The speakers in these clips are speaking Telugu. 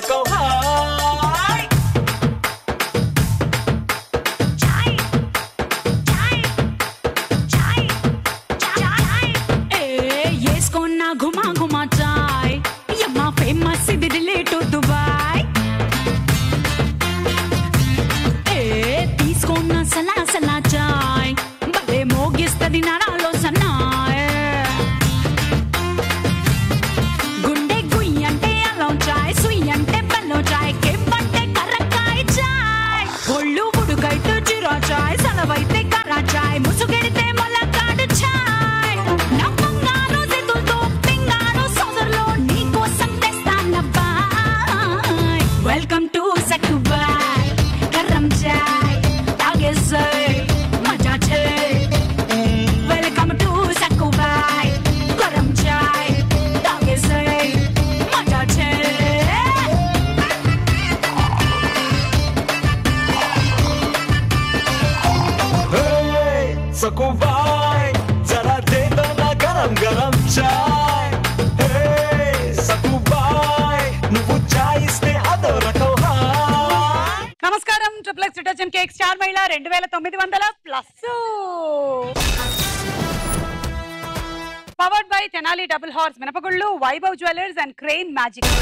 అదరకో హాయ్ వేసుకున్న ఘుమా ఘుమా చాయ్ యమ్మా ఫేమస్ ఇది రిలేట్ దుబాయ్ ఏ తీసుకున్న సలా సలా చాయ్ భలే మోగిస్తది నరాలో సన్నాయ్ గుండె గుయ్యి అంటే అల్లం చాయ్ సుయ్యి అంటే బెల్లం చాయ్ కెంపంటే కర్రకాయ చాయ్ ఒళ్ళు ఉడుకైతే జీరా చాయ్ సలవైతే కర్ర చాయ్ ముసుగెడితే మొలకాడు చాయ్ నా బంగారు చేతులతో పింగారు సోదరులో నీకోసం తెస్తానబ్బాయ్ వెల్కమ్ టు సక్కుబాయ్ కర్రం చాయ్ తాగేసాయ్ మజా చాయ్ వెల్కమ్ టు సక్కుబాయ్ గరం చాయ్ తాగేసాయ్ మజా చాయ్ Hey, सकुबाई जरा दे दो ना गरम गरम चाय Hey, सकुबाई నువ్వు చాయ్ ఇస్తే అదరకో హాయ్ నమస్కారం triple X detergent cake star మహిళ రెండు వేల తొమ్మిది వందల plus powered by Tenali double horse మినపగుళ్ళు Vaibhav jewellers and crane magic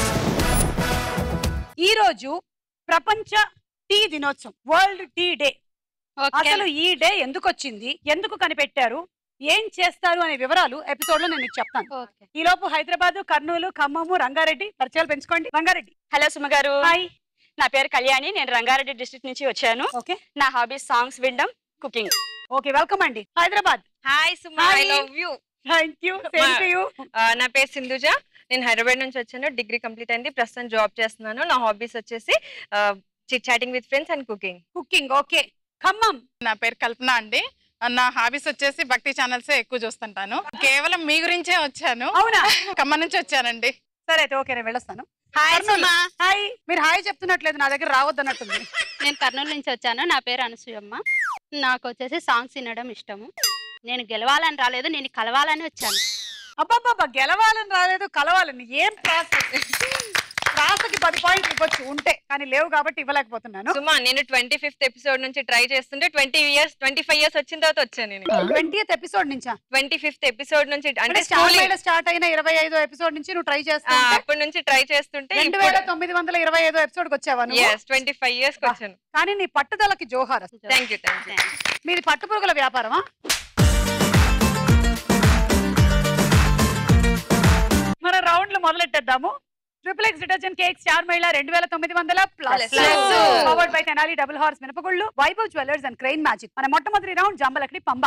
ఈ రోజు ప్రపంచ టీ దినోత్సవం వరల్డ్ టీ డే అసలు ఈ డే ఎందుకు వచ్చింది ఎందుకు కనిపెట్టారు ఏం చేస్తారు అనే వివరాలు ఎపిసోడ్ లో నేను మీకు చెప్తాను ఈ లోపు హైదరాబాద్ కర్నూలు ఖమ్మము రంగారెడ్డి పరిచయాలు పెంచుకోండి రంగారెడ్డి హలో సుమ గారు హాయ్ నా పేరు కళ్యాణి నేను రంగారెడ్డి డిస్ట్రిక్ట్ నుంచి వచ్చాను ఓకే నా హాబీస్ సాంగ్స్ వినడం కుకింగ్ ఓకే వెల్కమ్ అండి Hyderabad hi Suma Hi. I love you thank you same to you నా పేరు సింధుజ నేను హైదరాబాద్ నుంచి వచ్చాను డిగ్రీ కంప్లీట్ అయింది ప్రస్తుతం జాబ్ చేస్తున్నాను నా హాబీస్ వచ్చేసి chit chatting with friends and cooking cooking okay Khammam నా పేరు కల్పన అండి నా హాబీస్ వచ్చేసి భక్తి ఛానల్స్ ఎక్కువ చూస్తుంటాను కేవలం మీ గురించే వచ్చాను అవునా ఖమ్మం నుంచి వచ్చానండి సరే అయితే ఓకే నేను వెళ్ళొస్తాను హాయ్ కర్నూలు. హాయ్ మీరు హాయ్ చెప్తున్నట్లేదు నా దగ్గర రావద్దు అన్నట్టుంది నేను కర్నూలు నుంచి వచ్చాను నా పేరు అనసూయమ్మ నాకు వచ్చేసి సాంగ్స్ వినడం ఇష్టము నేను గెలవాలని రాలేదు నేను కలవాలని వచ్చాను అబ్బాబ్బా గెలవాలని రాలేదు కలవాలని ఏం ప్రాస ప్రాసకి పది పాయింట్లు ఇవ్వచ్చు ఉంటే కానీ లేవు కాబట్టి ఇవ్వలేకపోతున్నాను సుమా నేను ట్వంటీ ఫిఫ్త్ ఎపిసోడ్ నుంచి ట్రై చేస్తుంటే twenty years twenty five years వచ్చిన తర్వాత వచ్చాను నేను ట్వంటీ ఎపిసోడ్ నుంచా ట్వంటీ ఫిఫ్త్ ఎపిసోడ్ నుంచి అంటే అంటే స్టార్ మేడ స్టార్ట్ అయిన ఇరవై ఐదో ఎపిసోడ్ నుంచి నువ్వు ట్రై ఆ, చేస్తా అప్పటి నుంచి ట్రై చేస్తుంటే రెండు వేల తొమ్మిది వందల ఇరవై ఐదో ఎపిసోడ్ కి వచ్చావా నువ్వు? ఎస్ ట్వంటీ ఫైవ్ ఇయర్స్ కి వచ్చాను కానీ నీ పట్టుదలకి జోహార్ అసలు. థ్యాంక్ యూ థ్యాంక్ యూ మీది పట్టుపురుగుల వ్యాపారమా మన రౌండ్లు మొదలెట్టేద్దాము triple X detergent cake star మహిళ రెండు వేల తొమ్మిది వందల plus Plus. Powered by Tenali double horse మినపగుళ్ళు Vaibhav jewellers and crane magic మన మొట్టమొదటి round Jambalakadi Pamba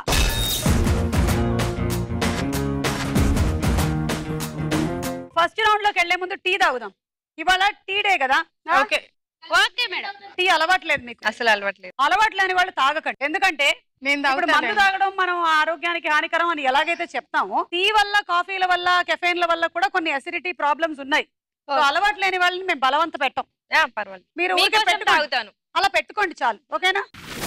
first round లోకి వెళ్లే ముందు టీ తాగుదాం ఇవాళ టీ డే కదా ఓకే ఓకే మేడం టీ అలవాట్లేదు మీకు అసలు అలవాట్లేదు అలవాటు లేని వాళ్ళు తాగకండి ఎందుకంటే నేను ఇప్పుడు మందు తాగుతాను తాగడం మనం ఆరోగ్యానికి హానికరం అని ఎలాగైతే చెప్తామో టీ వల్ల కాఫీల వల్ల కెఫైన్ల వల్ల కూడా కొన్ని అసిడిటీ ప్రాబ్లమ్స్ ఉన్నాయి సో అలవాటు లేని వాళ్ళని మేము బలవంత పెట్టం ఆ, పర్వాలేదు మీరు ఊరికే మీకోసం పెట్టుకోండి. తాగుతాను అలా పెట్టుకోండి చాలు ఓకేనా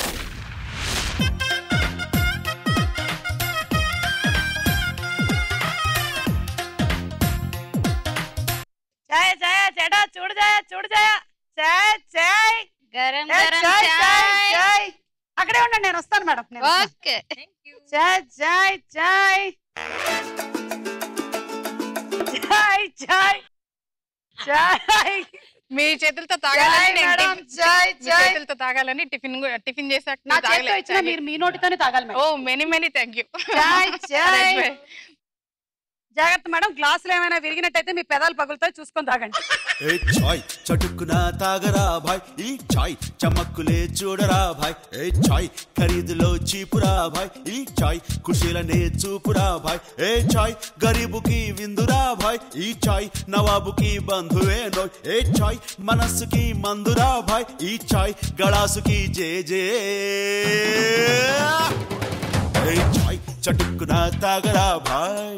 చాయ్ చాయ్ చెడ చూడు చాయ్ చూడు చాయ్ చాయ్ చాయ్ గరం ఏ, గరం చాయ్ చాయ్ చాయ్ చాయ్ అక్కడే ఉండండి నేను వస్తాను మేడం నేను వస్తాను. ఓకే చాయ్ చాయ్ చాయ్ చాయ్ చాయ్ చాయ్ మీ చేతులతో తాగాలని చాయ్ నేను మేడం టిఫిన్- చాయ్ మీ చాయ్ చేతులతో తాగాలని టిఫిన్ గు- టిఫిన్ చేశాక నా తాగలే- చేతితో ఇచ్చిన తాగే- మీరు మీ నోటితోనే తాగాలి madam oh many many thank you చాయ్ చాయ్ జాగ్రత్త మేడం గ్లాసులు ఏమైనా విరిగినట్టయితే మీ పెదాలు పగులుతాయి చూసుకొని తాగండి ఏ చాయ్ చటుక్కున తాగరా భాయ్ ఈ చాయ్ చమక్కులే చూడరా భాయ్ ఏ చాయ్ ఖరీదులో చీపురా భాయ్ ఈ చాయ్ ఖుషీలనే చూపురా భాయ్ ఏ చాయ్ గరీబుకి విందురా భాయ్ ఈ చాయ్ నవాబుకి బంధువే నోయ్ ఏ చాయ్ మనస్సుకి మందురా భాయ్ ఈ చాయ్ గళాసుకి జే జే ఏ చాయ్ చటుక్కున తాగరా భాయ్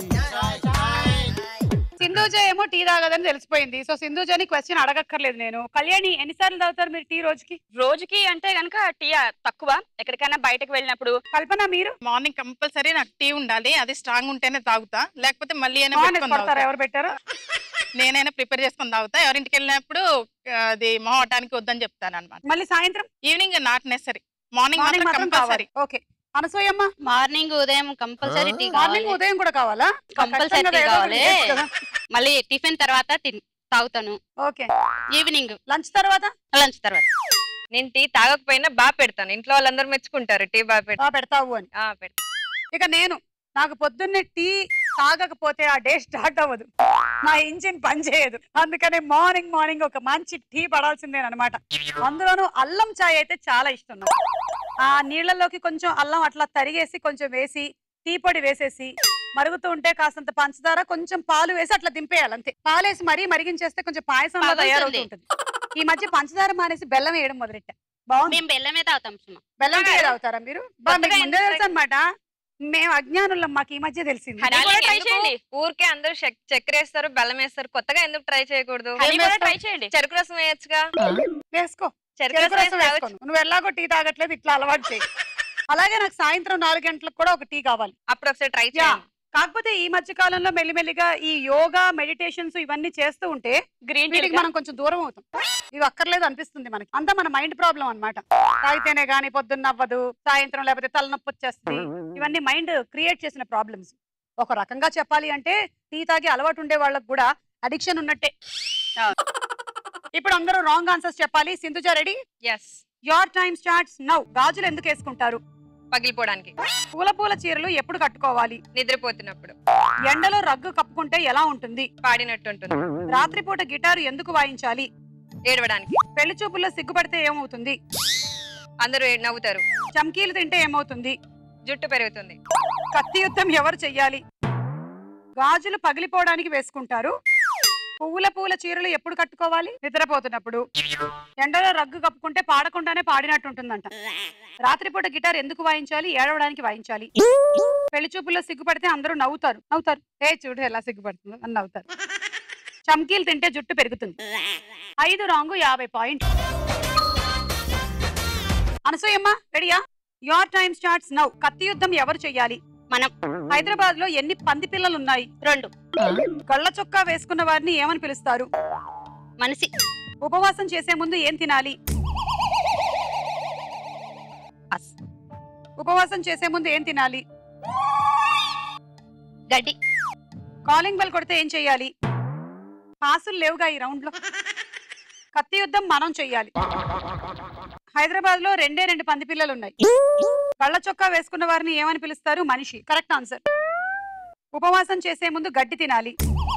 సింధూజ ఏమో టీ తాగదని తెలిసిపోయింది సో సింధూజని క్వశ్చన్ అడగక్కర్లేదు నేను కళ్యాణి ఎన్నిసార్లు తాగుతారు మీరు టీ రోజుకి రోజుకి అంటే గనక టీ తక్కువ ఎక్కడికైనా బయటకు వెళ్ళినప్పుడు కల్పన మీరు మార్నింగ్ కంపల్సరీ నాకు టీ ఉండాలి అది స్ట్రాంగ్ ఉంటేనే తాగుతా లేకపోతే మళ్ళీ అయినా బాగుంది పెట్టుకొని కొడతారా తాగుతా. ఎవరు పెట్టారు నేనైనా ప్రిపేర్ చేసుకొని తాగుతా ఎవరింటికి వెళ్ళినప్పుడు ఆ, అది మొహటానికి వద్దని చెప్తాను అనమాట మళ్ళీ సాయంత్రం evening not necessary morning morning మాత్రం మాత్రం కావాలి కంపల్సరీ ఓకే అనసూయమ్మ మార్నింగ్ ఉదయం కంపల్సరీ టీ మార్నింగ్ కావాలి ఉదయం కూడా కావాలా కంపల్సరీ కష్టం టీ కదా, ఏదో ఒకటి కావాలి చేయొచ్చు కదా. మళ్ళీ టిఫిన్ తర్వాత తిన్- తాగుతాను ఓకే ఈవినింగ్ లంచ్ తర్వాత లంచ్ తర్వాత నేను టీ తాగకపోయినా బాగా పెడతాను ఇంట్లో వాళ్ళందరూ మెచ్చుకుంటారు టీ బాగా పెడతా బాగా పెడతావు అని ఆ, పెడతా ఇక నేను నాకు పొద్దున్నే టీ తాగకపోతే ఆ డే స్టార్ట్ అవ్వదు నా ఇంజిన్ పనిచేయదు అందుకనే మార్నింగ్ మార్నింగ్ ఒక మంచి టీ పడాల్సిందేనమాట అందులోనూ అల్లం చాయ్ అయితే చాలా ఇష్టం నాకు ఆ నీళ్ళలోకి కొంచెం అల్లం అట్లా తరిగేసి కొంచెం వేసి టీ పొడి వేసేసి మరుగుతూ ఉంటే కాస్తంత పంచదార కొంచెం పాలు వేసి అట్లా దింపేయాలి అంతే పాలేసి మరీ మరిగించేస్తే కొంచెం పాయసంలో పగులుతుంది. తయారవుతూ ఉంటుంది ఈ మధ్య పంచదార మానేసి బెల్లం వేయడం మొదలెట్టా బాగుంది మేము బెల్లమే తాగుతాం సుమా బెల్లం టీ తాగుతారా మీరు బా, మీకు కొత్తగా ముందే ఎందుకు తెలుసు అనమాట మేము అజ్ఞానులం మాకు ఈ మధ్య తెలిసింది హనీ కూడా Darling, ట్రై ఎందుకు? చేయండి ఊరికే అందరూ చక్- చక్కెర వేస్తారు బెల్లం వేస్తారు కొత్తగా ఎందుకు ట్రై చేయకూడదు హనీ కూడా try చేయండి చెరుకు రసం వేయచ్చుగా వేసుకో చెరుకు చెరుకు రసం రసం వేసి వేసుకోను నువ్వు ఎలాగో టీ తాగట్లేదు ఇట్లా అలవాటు చేయి అలాగే నాకు సాయంత్రం నాలుగు గంటలకు కూడా ఒక టీ కావాలి అప్పుడు ఒకసారి ట్రై యా చేయండి కాకపోతే ఈ మధ్య కాలంలో మెల్లిమెల్లిగా ఈ యోగా మెడిటేషన్స్ ఇవన్నీ చేస్తూ ఉంటే గ్రీన్ వీటికి మనం కొంచెం దూరం అవుతాం ఇవి అక్కర్లేదు అనిపిస్తుంది మనకి అంతా మన మైండ్ ప్రాబ్లం అన్నమాట తాగితేనే గానీ పొద్దున్న అవ్వదు సాయంత్రం లేకపోతే తలనొప్పి వచ్చేస్తుంది ఇవన్నీ మైండ్ క్రియేట్ చేసిన ప్రాబ్లమ్స్ ఒక రకంగా చెప్పాలి అంటే టీ తాగి అలవాటు ఉండే వాళ్ళకి కూడా అడిక్షన్ ఉన్నట్టే ఇప్పుడు అందరూ రాంగ్ ఆన్సర్స్ చెప్పాలి Sindhuja ready yes your time starts now గాజులు ఎందుకు వేసుకుంటారు పగిలిపోవడానికి పూల పూల చీరలు ఎప్పుడు కట్టుకోవాలి నిద్రపోతున్నప్పుడు ఎండలో రగ్గు కప్పుకుంటే ఎలా ఉంటుంది పాడినట్టు ఉంటుంది రాత్రిపూట గిటారు ఎందుకు వాయించాలి ఏడవడానికి పెళ్లి చూపుల్లో సిగ్గుపడితే ఏమవుతుంది అందరూ ఏ- నవ్వుతారు చమ్కీలు తింటే ఏమవుతుంది జుట్టు పెరుగుతుంది కత్తి యుద్ధం ఎవరు చెయ్యాలి గాజులు పగిలిపోవడానికి వేసుకుంటారు పువ్వుల పూల చీరలు ఎప్పుడు కట్టుకోవాలి నిద్రపోతున్నప్పుడు ఎండలో రగ్గు కప్పుకుంటే పాడకుండానే పాడినట్టు ఉంటుందంట రాత్రిపూట గిటార్ ఎందుకు వాయించాలి ఏడవడానికి వాయించాలి పెళ్లి చూపుల్లో సిగ్గుపడితే అందరూ నవ్వుతారు నవ్వుతారు ఏ చూడు ఎలా సిగ్గుపడుతుందో అని నవ్వుతారు చమ్కీలు తింటే జుట్టు పెరుగుతుంది ఐదు రాంగు యాభై పాయింట్ అనసూయమ్మ రెడీయా యోర్ టైమ్ స్టార్ట్స్ నౌ కత్తి యుద్ధం ఎవరు చెయ్యాలి మనం హైదరాబాద్ లో ఎన్ని పంది పిల్లలు ఉన్నాయి రెండు కళ్ళ చొక్కా వేసుకున్న వారిని ఏమని పిలుస్తారు మనిషి ఉపవాసం చేసే ముందు ఏం తినాలి అస్. ఉపవాసం చేసే ముందు ఏం తినాలి గడ్డి కాలింగ్ బెల్ కొడితే ఏం చెయ్యాలి పాసులు లేవుగా ఈ రౌండ్ లో కత్తి యుద్ధం మనం చెయ్యాలి హైదరాబాద్ లో రెండే రెండు పంది పిల్లలు ఉన్నాయి కళ్ళ చొక్కా వేసుకున్న వారిని ఏమని పిలుస్తారు మనిషి కరెక్ట్ ఆన్సర్ ఉపవాసం చేసే ముందు గడ్డి తినాలి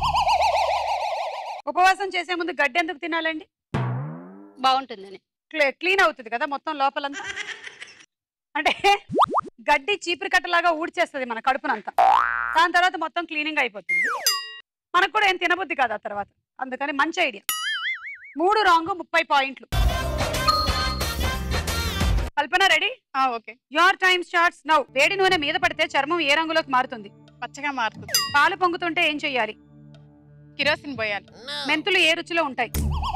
ఉపవాసం చేసే ముందు గడ్డి ఎందుకు తినాలండి బాగుంటుందని క్లీ- క్లీన్ అవుతుంది కదా మొత్తం లోపలంతా అంటే గడ్డి చీపురు కట్టలాగా ఊడ్చేస్తుంది మన కడుపునంతా దాని తర్వాత మొత్తం క్లీనింగ్ అయిపోతుంది మనకు కూడా ఏం తినబుద్ధి కాదు ఆ తర్వాత అందుకని మంచి ఐడియా మూడు రాంగ్ ముప్పై పాయింట్లు Kalpana ready okay your time starts now వేడి నూనె మీద పడితే చర్మం ఏ రంగులోకి మారుతుంది పచ్చగా మారుతుంది పాలు పొంగుతుంటే ఏం చెయ్యాలి కిరోసిన్ పోయాలి మెంతులు ఏ రుచిలో ఉంటాయి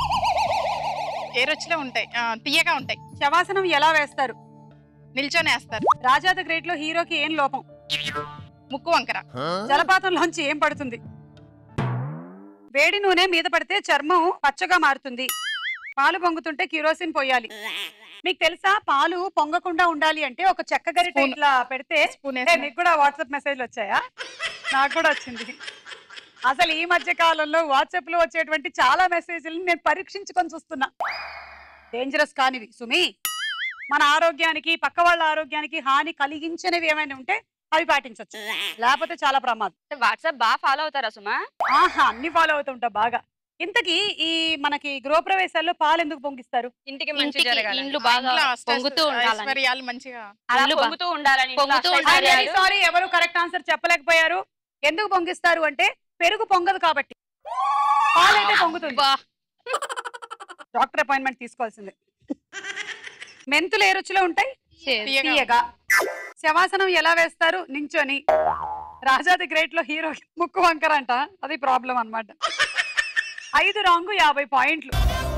ఏ రుచిలో ఉంటాయి ఆ, తీయగా ఉంటాయి శవాసనం ఎలా వేస్తారు నిల్చొని వేస్తారు రాజా ద గ్రేట్ లో హీరోకి ఏం లోపం ముక్కు వంకర జలపాతంలోంచి ఏం పడుతుంది వేడి నూనె మీద పడితే చర్మం పచ్చగా మారుతుంది పాలు పొంగుతుంటే కిరోసిన్ పోయాలి మీకు తెలుసా పాలు పొంగకుండా ఉండాలి అంటే ఒక చెక్క గరిట Spoon. ఇట్లా పెడితే స్పూన్ ఏ, మీకు కూడా వాట్సాప్ మెసేజ్లు వచ్చాయా నాకు కూడా వచ్చింది అసలు ఈ మధ్య కాలంలో వాట్సాప్ లో వచ్చేటువంటి చాలా మెసేజ్లను నేను పరీక్షించుకొని చూస్తున్నా డేంజరస్ కానివి సుమి మన ఆరోగ్యానికి పక్క వాళ్ళ ఆరోగ్యానికి హాని కలిగించనివి ఏమైనా ఉంటే అవి పాటించవచ్చు లేకపోతే చాలా ప్రమాదం వాట్సాప్ బాగా ఫాలో అవుతారా సుమా ఆహా అన్ని ఫాలో అవుతుంటా బాగా ఇంతకీ ఈ మనకి గృహప్రవేశాల్లో పాలు ఎందుకు పొంగిస్తారు ఇంటికి మంచి ఇంటికి జరగాలి ఇండ్లు బాగా ఇంట్లో అష్ట- పొంగుతూ ఉండాలని ఐశ్వర్యాలు మంచిగా అలా ఇల్లు బా- పొంగుతూ ఉండాలని ఇంట్లో పొంగుతూ అష్టైశ్వర్యాలు. ఉండాలి. సారీ ఎవరు కరెక్ట్ ఆన్సర్ చెప్పలేకపోయారు ఎందుకు పొంగిస్తారు అంటే పెరుగు పొంగదు కాబట్టి పాలైతే పొంగుతుంది బా. డాక్టర్ అపాయింట్మెంట్ తీసుకోవాల్సిందే మెంతులు ఏ రుచిలో ఉంటాయి చేదు. తీయగా తీయగా శవాసనం ఎలా వేస్తారు నించొని రాజాది గ్రేట్ లో హీరో ముక్కు వంకర అంట అది ప్రాబ్లం అన్నమాట ఐదు రాంగు యాభై పాయింట్లు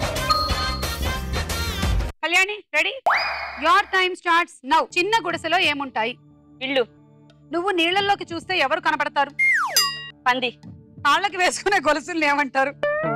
Kalyani ready your time starts now చిన్న గుడిసెలో ఏముంటాయి ఇల్లు నువ్వు నీళ్ళల్లోకి చూస్తే ఎవరు కనపడతారు పంది కాళ్ళకి వేసుకునే గొలుసుల్ని ఏమంటారు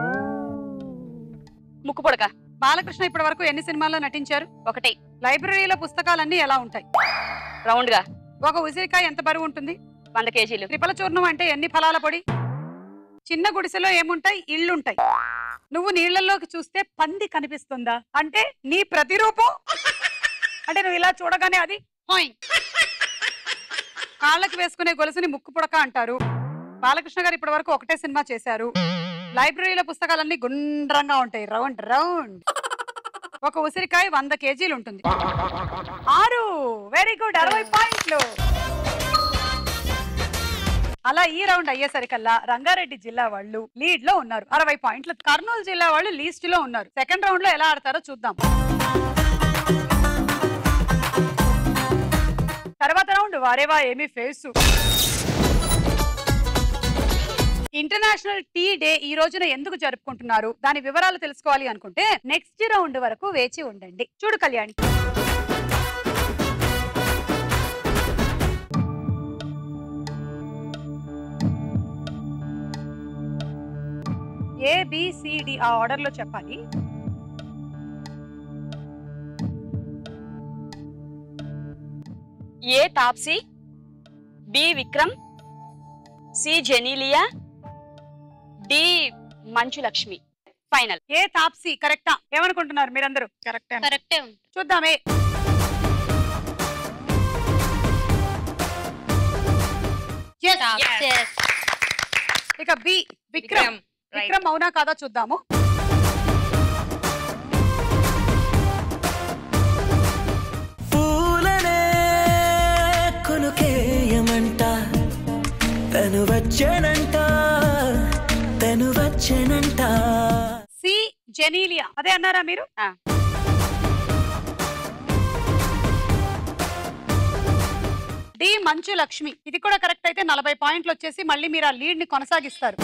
ముక్కు పొడక బాలకృష్ణ ఇప్పటి వరకు ఎన్ని సినిమాల్లో నటించారు ఒకటి లైబ్రరీలో పుస్తకాలన్నీ ఎలా ఉంటాయి రౌండ్ గా ఒక ఉసిరికాయ ఎంత బరువు ఉంటుంది వంద కేజీలు త్రిపల చూర్ణం అంటే ఎన్ని ఫలాల పొడి చిన్న గుడిసెలో ఏముంటాయి ఇళ్ళుంటాయి నువ్వు నీళ్లలోకి చూస్తే పంది కనిపిస్తుందా అంటే నీ ప్రతిరూపం అంటే నువ్వు ఇలా చూడగానే అది హోయ్ కాళ్ళకి వేసుకునే గొలుసుని ముక్కు పుడక అంటారు బాలకృష్ణ గారు ఇప్పటి వరకు ఒకటే సినిమా చేశారు లైబ్రరీలో పుస్తకాలన్నీ గుండ్రంగా ఉంటాయి రౌండ్ రౌండ్ ఒక ఉసిరికాయ వంద కేజీలు ఉంటుంది ఆరు వెరీ గుడ్ అరవై పాయింట్లు అలా ఈ రౌండ్ అయ్యేసరికల్లా రంగారెడ్డి జిల్లా వాళ్ళు లీడ్ లో ఉన్నారు అరవై పాయింట్లు కర్నూలు జిల్లా వాళ్ళు లీస్ట్ లో ఉన్నారు సెకండ్ రౌండ్ లో ఎలా ఆడతారో చూద్దాం తర్వాత రౌండ్ వారేవా ఏమి ఫేసు ఇంటర్నేషనల్ టీ డే ఈ రోజున ఎందుకు జరుపుకుంటున్నారు దాని వివరాలు తెలుసుకోవాలి అనుకుంటే నెక్స్ట్ రౌండ్ వరకు వేచి ఉండండి చూడు కళ్యాణి ఏబిసిడి ఆ ఆర్డర్ లో చెప్పాలి A Taapsee B Vikram C Genelia D Manchu Lakshmi final ఏ తాప్సీ కరెక్టా ఏమనుకుంటున్నారు మీరందరూ కరెక్టే కరెక్టే ఉంది చూద్దామే Yes. Yes. ఇక బి విక్రమ్ విక్రమ్ అవునా కాదా చూద్దాము పూలనే కొనుకేయమంట తను వచ్చేనంట తను వచ్చేనంట సి జెనీలియా అదే అన్నారా మీరు ఆ. డి మంచు లక్ష్మి ఇది కూడా కరెక్ట్ అయితే నలభై పాయింట్లు వచ్చేసి మళ్ళీ మీరు ఆ లీడ్ ని కొనసాగిస్తారు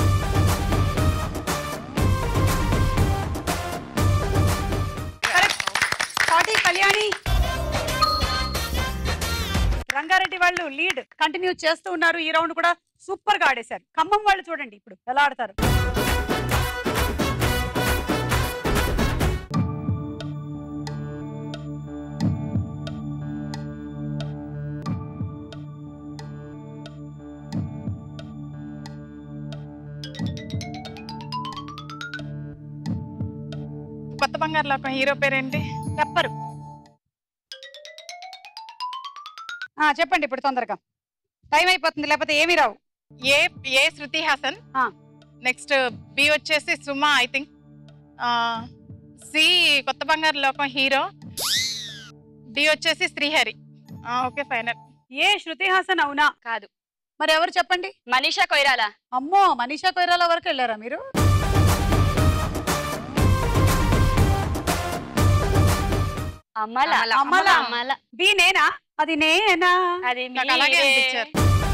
Correct. స్వాతి, కళ్యాణి రంగారెడ్డి వాళ్ళు లీడ్ కంటిన్యూ చేస్తూ ఉన్నారు ఈ రౌండ్ కూడా సూపర్ గా ఆడేశారు ఖమ్మం వాళ్ళు చూడండి ఇప్పుడు ఎలా ఆడతారు కొత్త బంగారు లోకం హీరో పేరేంటి చెప్పరు ఆ, చెప్పండి ఇప్పుడు తొందరగా టైం అయిపోతుంది లేకపోతే ఏమీ రావు ఏ ఏ శృతి హాసన్ ఆ. నెక్స్ట్ బి వచ్చేసి సుమా ఐ థింక్ సి కొత్త బంగారు లోకం హీరో డి వచ్చేసి Srihari okay final A Shruti Haasan అవునా కాదు మరి ఎవరు చెప్పండి మనీషా కొయిరాలా అమ్మో మనీషా కొయిరాల వరకు వెళ్ళారా మీరు అమల అమల అమల బి నేనా అది నేనా అది నాకు అలాగే మీరే. అనిపించారు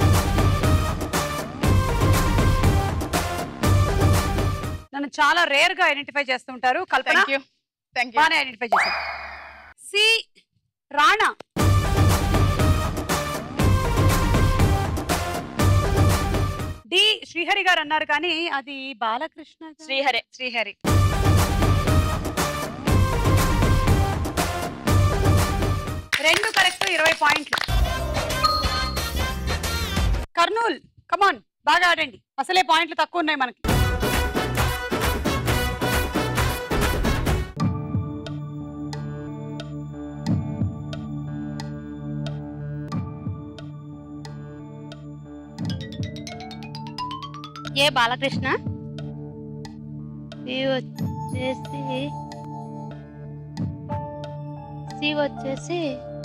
నన్ను చాలా రేర్ గా ఐడెంటిఫై చేస్తుంటారు Kalpana thank you thank you బాగానే ఐడెంటిఫై చేశారు సి రాణా డి శ్రీహరి గారు అన్నారు కానీ అది బాలకృష్ణ గారు. శ్రీహరి శ్రీహరి రెండు కరెక్ట్ ఇరవై పాయింట్లు కర్నూల్ కమాన్ బాగా ఆడండి అసలే పాయింట్లు తక్కువ ఉన్నాయి మనకి ఏ బాలకృష్ణ సి వచ్చేసి సి వచ్చేసి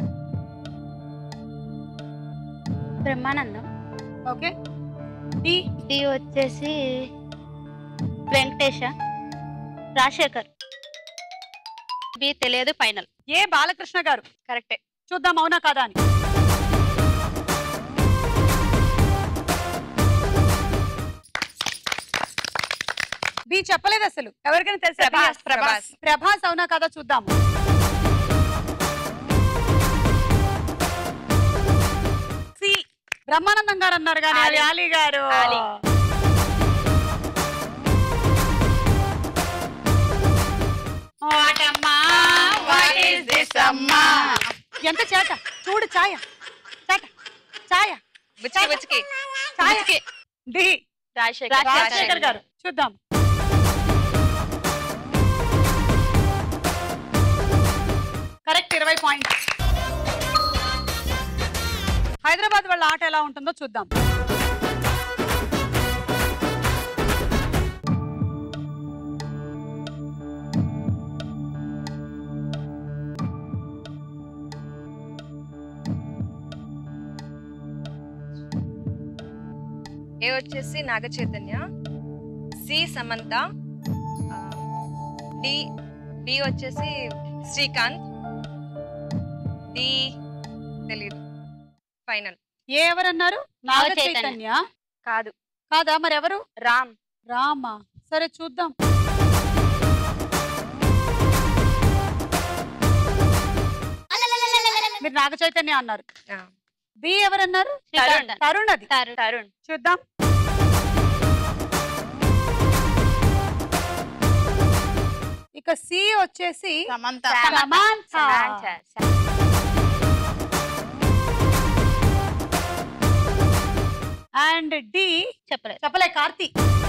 బ్రహ్మానందం ఓకే డి డి వచ్చేసి వెంకటేశ రాజశేఖర్ బి తెలియదు ఫైనల్ ఏ బాలకృష్ణ గారు కరెక్టే చూద్దాం అవునా కాదా అని బి చెప్పలేదు అసలు ఎవరికైనా తెలుసా ప్రభాస్, బి? ప్రభాస్ ప్రభాస్ అవునా కాదా చూద్దాము సి బ్రహ్మానందం గారు అన్నారు కానీ అది ఆలీ. ఆలీ గారు ఆలీ. వాటమ్మా వాట్ ఈస్ దిస్ అమ్మా ఎంత చేట చూడు ఛాయ చేట ఛాయ బుచ్చికి బుచ్చికి ఛాయ డి రాజశేఖర్ రాజశేఖర్ గారు చూద్దాం కరెక్ట్ ఇరవై పాయింట్ హైదరాబాద్ వాళ్ళ ఆట ఎలా ఉంటుందో చూద్దాం ఏ వచ్చేసి నాగ చైతన్య సి సమంత ఆ, డి బి వచ్చేసి శ్రీకాంత్ డి తెలీదు ఫైనల్ ఏ ఎవరన్నారు నాగ నాగ చైతన్య. చైతన్య కాదు కాదా మరి ఎవరు రామ్ రామా సరే చూద్దాం మీరు నాగ చైతన్య అన్నారు ఆ. బి ఎవరన్నారు తరుణ్. తరుణ్ అది తరుణ్. తరుణ్ చూద్దాం ఇక సి వచ్చేసి సమంత సమాంత సమాంత. అండ్ డి చెప్పలేదు చెప్పలే కార్తీ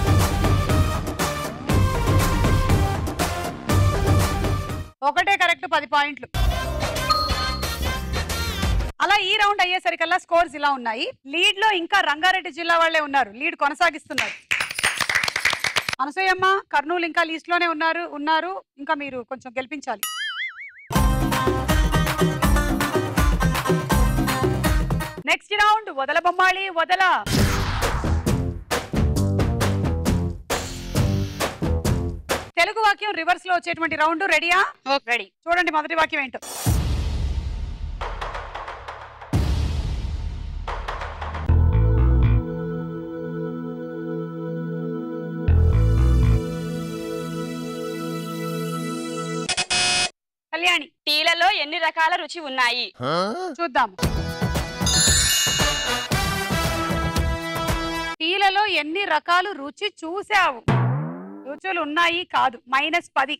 ఒకటే కరెక్ట్ పది పాయింట్లు అలా ఈ రౌండ్ అయ్యేసరికల్లా స్కోర్స్ ఇలా ఉన్నాయి లీడ్ లో ఇంకా రంగారెడ్డి జిల్లా వాళ్ళే ఉన్నారు లీడ్ కొనసాగిస్తున్నారు అనసూయమ్మ కర్నూలు ఇంకా లీస్ట్ లోనే ఉన్నారు ఉన్నారు ఇంకా మీరు కొంచెం గెలిపించాలి నెక్స్ట్ రౌండ్ వదల బొమ్మాళి వదల తెలుగు వాక్యం రివర్స్ లో వచ్చేటువంటి రౌండ్ రెడీయా రెడీ చూడండి మొదటి వాక్యం ఏంటో కళ్యాణి టీలలో ఎన్ని రకాల రుచి ఉన్నాయి చూద్దాం టీలలో ఎన్ని రకాలు రుచి చూసావు రుచులు ఉన్నాయి కాదు మైనస్ పది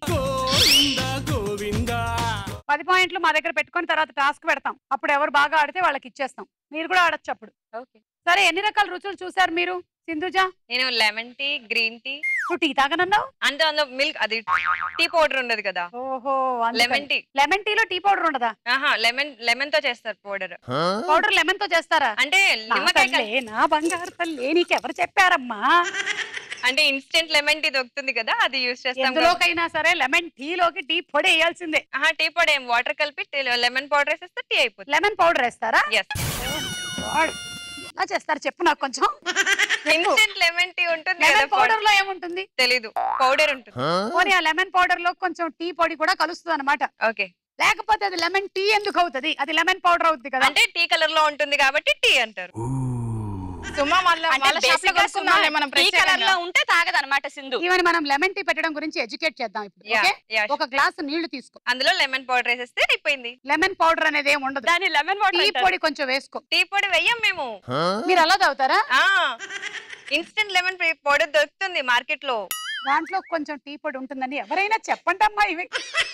పది పాయింట్లు మా దగ్గర పెట్టుకొని తర్వాత టాస్క్ పెడతాం అప్పుడు ఎవరు బాగా ఆడితే వాళ్ళకి ఇచ్చేస్తాం మీరు కూడా ఆడొచ్చు అప్పుడు ఓకే సరే ఎన్ని రకాల రుచులు చూసారు మీరు సింధుజా నేను లెమన్ టీ గ్రీన్ టీ నువ్వు టీ తాగనన్నావు అంటే అందులో మిల్క్ అది టీ పౌడర్ ఉండదు కదా ఓహో లెమన్ టీ లెమన్ టీలో టీ పౌడర్ ఉండదా ఆహా లెమన్ లెమన్ తో చేస్తారు పౌడర్ పౌడర్ లెమన్ తో చేస్తారా అంటే నా నిమ్మకాయ తల్లే, నా బంగారు తల్లి నీకెవరు చెప్పారమ్మా అంటే ఇన్స్టెంట్ లెమన్ టీ దొరుకుతుంది కదా అది యూస్ చేస్తాం కాబట్టి- ఎందులోకైనా సరే లెమన్ టీలోకి టీ పొడి వేయాల్సిందే ఆహా టీ పౌడర్ ఏం వాటర్ కలిపి లెమన్ పౌడర్ వేసేస్తే టీ అయిపోతుంది లెమన్ పౌడర్ వేస్తారా ఎస్ వాడు. ఎలా చేస్తారు చెప్పు నాకు కొంచెం ఇన్స్టెంట్ లెమన్ టీ ఉంటుంది కదా లెమన్ పౌడర్ లో ఏముంటుంది తెలీదు పౌడర్ ఉంటుంది పోనీ ఆ లెమన్ పౌడర్ లో కొంచెం టీ పొడి కూడా కలుస్తుంది అనమాట ఓకే లేకపోతే అది లెమన్ టీ ఎందుకు అవుతుంది అది లెమన్ పౌడర్ అవుతుంది కదా అంటే టీ కలర్ లో ఉంటుంది కాబట్టి టీ అంటారు సుమా వాళ్ళ అంటే వాళ్ళ షాప్ లో బేసిక్ గా కొనుక్కుందాంలే మనం టీ కలర్ ప్రత్యేకంగా. లో ఉంటే తాగదన్నమాట సింధు ఈవెన్ మనం లెమన్ టీ పెట్టడం గురించి ఎడ్యుకేట్ చేద్దాం ఇప్పుడు యా ఓకే యా ఒక గ్లాస్ నీళ్లు తీసుకో అందులో లెమన్ పౌడర్ వేసేస్తే అయిపోయింది లెమన్ పౌడర్ అనేది ఏమి ఉండదు దాని లెమన్ టీ వాటర్ పొడి కొంచెం వేసుకో టీ పొడి వెయ్యం మేము మీరు అలా తాగుతారా ఆ ఇన్స్టెంట్ లెమన్ పౌడర్ దొరుకుతుంది మార్కెట్ లో దాంట్లో కొంచెం టీ పొడి ఉంటుందని ఎవరైనా చెప్పండి అమ్మా ఇవి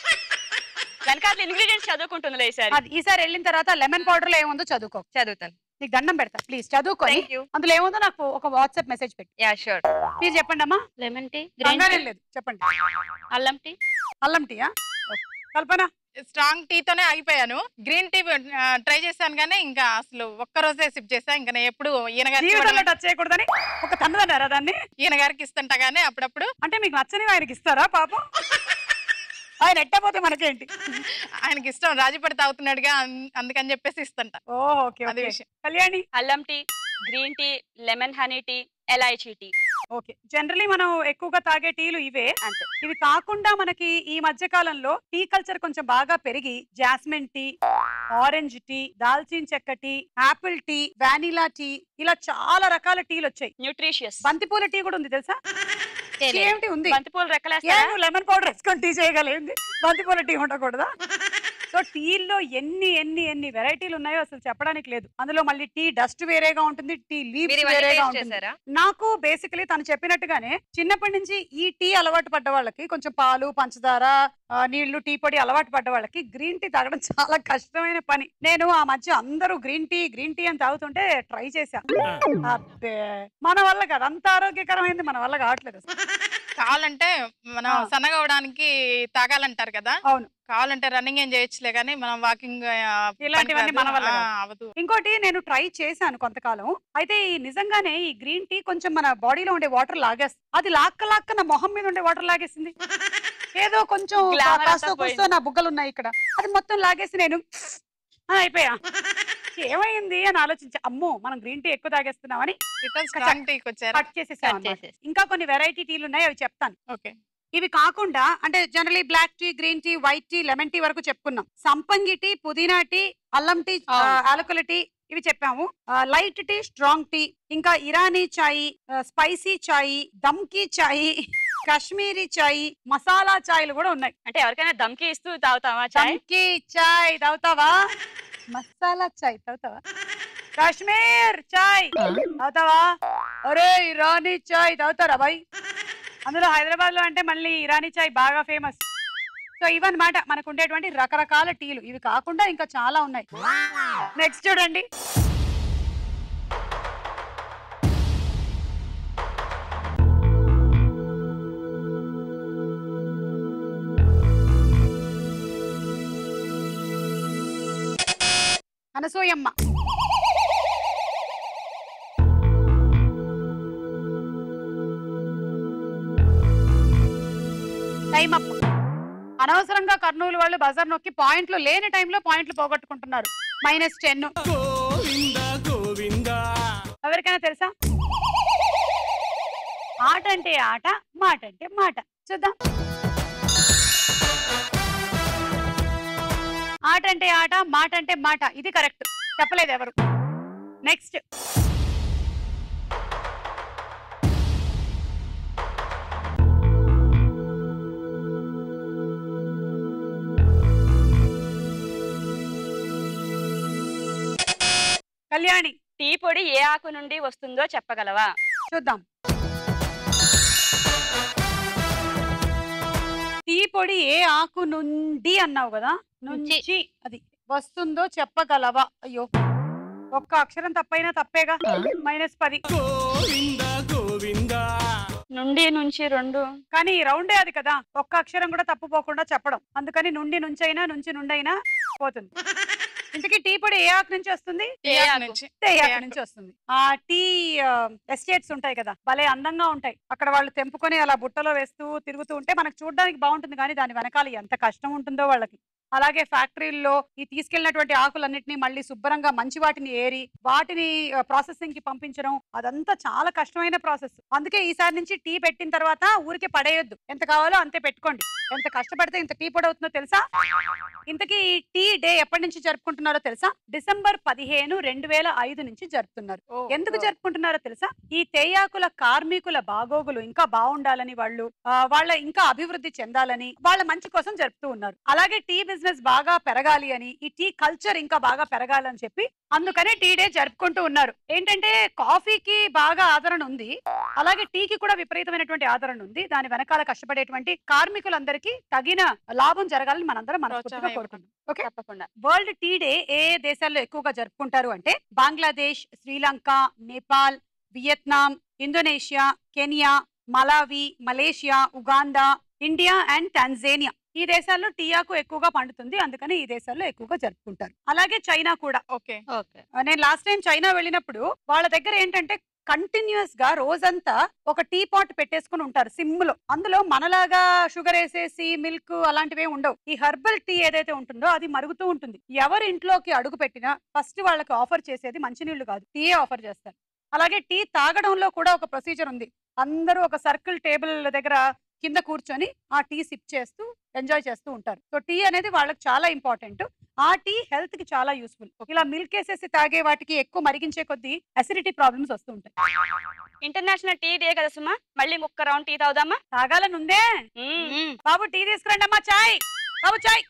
వెనకాల ఇంగ్రీడియంట్స్ చదువుకుంటుంది ఈసారి అది ఈసారి వెళ్ళిన తర్వాత లెమన్ పౌడర్ లో ఏముందో చదువుకో చదువుతాను నీకు దండం పెడతా ప్లీజ్ చదువుకొని థ్యాంక్ యూ అందులో ఏముందో నాకు ఒక వాట్సాప్ మెసేజ్ పెట్టి యా షూర్ ప్లీజ్ చెప్పండి అమ్మా లెమన్ టీ గ్రీన్ కంగారేం లేదు చెప్పండి అల్లం టీ అల్లం టీయా కల్పన స్ట్రాంగ్ టీ తోనే ఆగిపోయాను గ్రీన్ టీ ట్రై చేశాను కానీ ఇంకా అసలు ఒక్క రోజే సిప్ చేసా ఇంకా నేను ఎప్పుడు ఈయన గారికి జీవితంలో ఇవ్వడం- టచ్ చేయకూడదని ఒక తన్నదన్నారా దాన్ని ఈయన గారికి ఇస్తుంటా గానీ అప్పుడప్పుడు అంటే మీకు నచ్చని ఆయనకి ఇస్తారా పాపం ఆయన ఎట్టపోతే మనకేంటి ఆయనకి ఇష్టం రాజీపడి తాగుతున్నాడుగా అన్- అందుకని చెప్పేసి ఇస్తుంటా ఓ ఓకే అది ఓకే విషయం. కళ్యాణి అల్లం tea green tea lemon honey tea elaichi tea okay generally మనం ఎక్కువగా తాగే టీలు ఇవే అంతే ఇవి కాకుండా మనకి ఈ మధ్య కాలంలో టీ కల్చర్ కొంచెం బాగా పెరిగి జాస్మిన్ టీ ఆరెంజ్ టీ దాల్చిన చెక్క tea apple tea vanilla tea ఇలా చాలా రకాల టీలు వచ్చాయి న్యూట్రిషియస్ బంతిపూల టీ కూడా ఉంది తెలుసా టీ ఏమిటి ఉంది బంతిపూలు ఏ రెక్కలేస్తారా నువ్వు లెమన్ పౌడర్ వేసుకొని టీ చేయగలిగింది బంతిపూల టీ ఉండకూడదా సో టీల్లో ఎన్ని ఎన్ని ఎన్ని వెరైటీలు ఉన్నాయో అసలు చెప్పడానికి లేదు అందులో మళ్ళీ టీ డస్ట్ వేరేగా ఉంటుంది టీ మీరు లీవ్స్ ఇవన్నీ వేరేగా టేస్ట్ ఉంటుంది చేశారా నాకు బేసికలీ తను చెప్పినట్టుగానే చిన్నప్పటి నుంచి ఈ టీ అలవాటు పడ్డ వాళ్ళకి కొంచెం పాలు పంచదార ఆ, నీళ్లు టీ పొడి అలవాటు పడ్డ వాళ్ళకి గ్రీన్ టీ తాగడం చాలా కష్టమైన పని నేను ఆ మధ్య అందరూ గ్రీన్ టీ గ్రీన్ టీ అని తాగుతుంటే ట్రై చేశా అబ్బే మన వల్ల కాదు అంత ఆరోగ్యకరమైంది మన వల్ల కావట్లేదు అసలు. కావాలంటే మనం ఆ. సన్నగా అవడానికి తాగాలంటారు కదా అవును కావాలంటే రన్నింగ్ ఏం చేయొచ్చులే కానీ మనం వాకింగ్ ఇలాంటివన్నీ మన వల్ల కాదు. అవదు ఇంకోటి నేను ట్రై చేశాను కొంతకాలం అయితే ఈ నిజంగానే ఈ గ్రీన్ టీ కొంచెం మన బాడీలో ఉండే వాటర్ లాగేస్తుంది అది లాక్క లాక్క నా మొహం మీద ఉండే వాటర్ లాగేసింది ఏదో కొంచెం Glamour కాస్త అంతా కూస్తో నా బుగ్గలు ఉన్నాయి ఇక్కడ అది మొత్తం లాగేసి నేను ఆ, అయిపోయా ఏమైంది అని ఆలోచించా అమ్మో మనం గ్రీన్ టీ ఎక్కువ తాగేస్తున్నామని రిటర్న్ స్ట్రాంగ్ టీకి వచ్చారు కట్ చేసేసాం Cut అన్నమాట. చేసేసి. ఇంకా కొన్ని వెరైటీ టీలు ఉన్నాయి అవి చెప్తాను ఓకే ఇవి కాకుండా అంటే generally black tea green tea white tea lemon tea వరకు చెప్పుకున్నాం సంపంగి టీ పుదీనా టీ అల్లం టీ అవును. ఆలకుల టీ ఇవి చెప్పాము లైట్ టీ స్ట్రాంగ్ టీ ఇంకా ఇరానీ చాయ్ స్పైసీ చాయ్ దమ్కి చాయ్ కాశ్మీరీ చాయ్ మసాలా చాయ్లు కూడా ఉన్నాయి అంటే ఎవరికైనా దమ్కి ఇస్తూ తాగుతావా చాయ్ దమ్కి చాయ్ తాగుతావా మసాలా చాయ్ తాగుతావా కాశ్మీర్ చాయ్ తాగుతావా అరే ఇరానీ చాయ్ తాగుతారా బాయ్ అందులో హైదరాబాద్ లో అంటే మళ్ళీ ఇరానీ చాయ్ బాగా ఫేమస్ సో ఇవన్నమాట మనకు ఉండేటువంటి రకరకాల టీలు ఇవి కాకుండా ఇంకా చాలా ఉన్నాయి నెక్స్ట్ చూడండి అనసూయమ్మ టైం అప్ అనవసరంగా కర్నూలు వాళ్ళు బజార్ నొక్కి పాయింట్లు లేని టైంలో పాయింట్లు పోగొట్టుకుంటున్నారు మైనస్ టెన్ ఎవరికైనా తెలుసా ఆట అంటే ఆట మాట అంటే మాట చూద్దాం ఆట అంటే ఆట మాట అంటే మాట ఇది కరెక్ట్ చెప్పలేదు ఎవరు నెక్స్ట్ కళ్యాణి టీ పొడి ఏ ఆకు నుండి వస్తుందో చెప్పగలవా చూద్దాం టీ పొడి ఏ ఆకు నుండి అన్నావు కదా నుంచి అది వస్తుందో చెప్పగలవా అయ్యో ఒక్క అక్షరం తప్పైనా తప్పేగా మైనస్ పది నుండి నుంచి రెండు కానీ ఈ రౌండే అది కదా ఒక్క అక్షరం కూడా తప్పు పోకుండా చెప్పడం అందుకని నుండి నుంచి అయినా నుంచి నుండి అయినా పోతుంది ఇంతకీ టీ పొడి ఏ ఆకు నుంచి వస్తుంది ఏ ఏ ఆకు ఆకు? నుంచి తేయాకు తేయాకు. నుంచి వస్తుంది ఆ టీ ఎస్టేట్స్ ఉంటాయి కదా భలే అందంగా ఉంటాయి అక్కడ వాళ్ళు తెంపుకొని అలా బుట్టలో వేస్తూ తిరుగుతూ ఉంటే మనకు చూడడానికి బాగుంటుంది కానీ దాని వెనకాల ఎంత కష్టం ఉంటుందో వాళ్ళకి అలాగే ఫ్యాక్టరీల్లో ఈ తీసుకెళ్ళినటువంటి ఆకులన్నిటిని మళ్ళీ శుభ్రంగా మంచి వాటిని ఏరి వాటిని ప్రాసెసింగ్ కి పంపించడం అదంతా చాలా కష్టమైన ప్రాసెస్ అందుకే ఈసారి నుంచి టీ పెట్టిన తర్వాత ఊరికే పడేయొద్దు ఎంత కావాలో అంతే పెట్టుకోండి ఎంత కష్టపడితే ఇంత టీ పొడి అవుతుందో తెలుసా ఇంతకీ ఈ టీ డే ఎప్పటి నుంచి జరుపుకుంటున్నారో తెలుసా డిసెంబర్ పదిహేను రెండు వేల ఐదు నుంచి జరుపుతున్నారు ఎందుకు జరుపుకుంటున్నారో తెలుసా ఈ తేయాకుల కార్మికుల బాగోగులు ఇంకా బాగుండాలని వాళ్ళు ఆ, వాళ్ళ ఇంకా అభివృద్ధి చెందాలని వాళ్ళ మంచి కోసం జరుపుతూ ఉన్నారు అలాగే టీ బిజినెస్ బాగా పెరగాలి అని ఈ టీ కల్చర్ ఇంకా బాగా పెరగాలని చెప్పి అందుకనే టీ డే జరుపుకుంటూ ఉన్నారు ఏంటంటే కాఫీకి బాగా ఆదరణ ఉంది అలాగే టీకి కూడా విపరీతమైనటువంటి ఆదరణ ఉంది దాని వెనకాల కష్టపడేటువంటి కార్మికులందరికీ తగిన లాభం జరగాలని మనందరం మనస్ఫూర్తిగా ప్రోత్సాహం కోరుకుంటాం ఓకే తప్పకుండా వరల్డ్ టీ డే ఏ ఏ దేశాల్లో ఎక్కువగా జరుపుకుంటారు అంటే Bangladesh Sri Lanka Nepal Vietnam Indonesia Kenya Malawi Malaysia Uganda India and Tanzania ఈ దేశాల్లో టీ ఆకు ఎక్కువగా పండుతుంది అందుకని ఈ దేశాల్లో ఎక్కువగా జరుపుకుంటారు అలాగే చైనా కూడా ఓకే ఓకే ఆ, నేను లాస్ట్ టైం చైనా వెళ్ళినప్పుడు వాళ్ళ దగ్గర ఏంటంటే కంటిన్యూస్ గా రోజంతా ఒక టీ పాట్ పెట్టేసుకుని ఉంటారు సిమ్ లో అందులో మనలాగా షుగర్ వేసేసి మిల్క్ అలాంటివి ఏమి ఉండవు ఈ హెర్బల్ టీ ఏదైతే ఉంటుందో అది మరుగుతూ ఉంటుంది ఎవరి ఇంట్లోకి అడుగు పెట్టినా ఫస్ట్ వాళ్ళకి ఆఫర్ చేసేది మంచినీళ్లు కాదు టీయే ఆఫర్ చేస్తారు అలాగే టీ తాగడంలో కూడా ఒక ప్రొసీజర్ ఉంది అందరూ ఒక సర్కిల్ టేబుల్ దగ్గర కింద కూర్చొని ఆ టీ సిప్ చేస్తూ ఎంజాయ్ చేస్తూ ఉంటారు సో టీ అనేది వాళ్ళకి చాలా ఇంపార్టెంట్ ఆ టీ హెల్త్ కి చాలా యూస్ఫుల్ ఇలా మిల్క్ వేసేసి తాగే వాటికి ఎక్కువ మరిగించే కొద్దీ అసిడిటీ ప్రాబ్లమ్స్ వస్తూ ఉంటాయి ఇంటర్నేషనల్ టీ డే కదా సుమా మళ్ళీ ఒక్క రౌండ్ టీ తాగుదామా తాగాలని ఉందే మ్మ్. బాబు టీ తీసుకురండి అమ్మా చాయ్ బాబు చాయ్